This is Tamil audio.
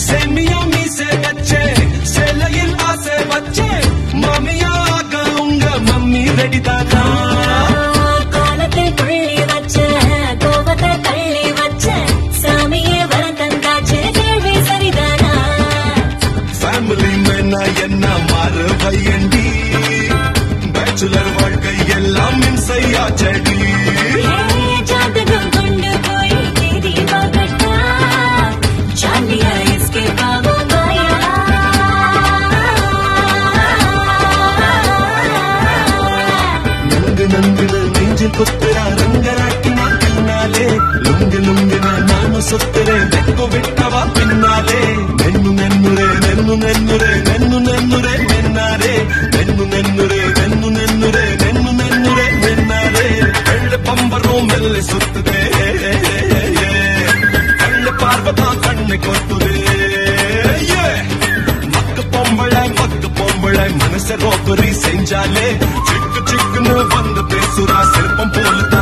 சேமியா மீசை வச்சே சேலையில் ஆசை வச்சே மாமியாக உங்க மம்மி ரெடி தானா காலத்தில் புள்ளி வச்ச கோபத்தை தள்ளி வச்ச சாமியே வர தந்தாச்சு கேள்வி சரிதானா ஃபேமிலி மேனா என்ன மாறு பையண்டி பேச்சுலர் வாழ்க்கை எல்லாம் மின்சையா செடி ஏ, ஜாதகம் கொண்டு போய் தேதி பார்க்கட்டா ஜாலியா escape ஆகும் பாயா. நங்கு நங்குன்னு நெஞ்சில் குத்துறா ரங்கராட்டினா கண்ணாலே லுங்கு லுங்குன நானும் சுத்துறேன் வெக்கு விட்டவா பின்னாலே மென்னு மென்னுரே மென்னு நென்னுரே மென்னு நென்னுரே மென்னாரே மென்னு நென்னுரே மென்னு நென்னுரே மென்னு நென்னுரே மென்னாரே வெள்ள பம்பரும் மெல்ல சுத்துதே கண்ண பார்வதான் கண்ணை கொத்துதே Yeah. மக்கு பொம்பளை மக்கு பொம்பளை மனச ரோபரி செஞ்சாலே சிக்கு சிக்குன்னு வந்து பேசுறா சிற்பம் போல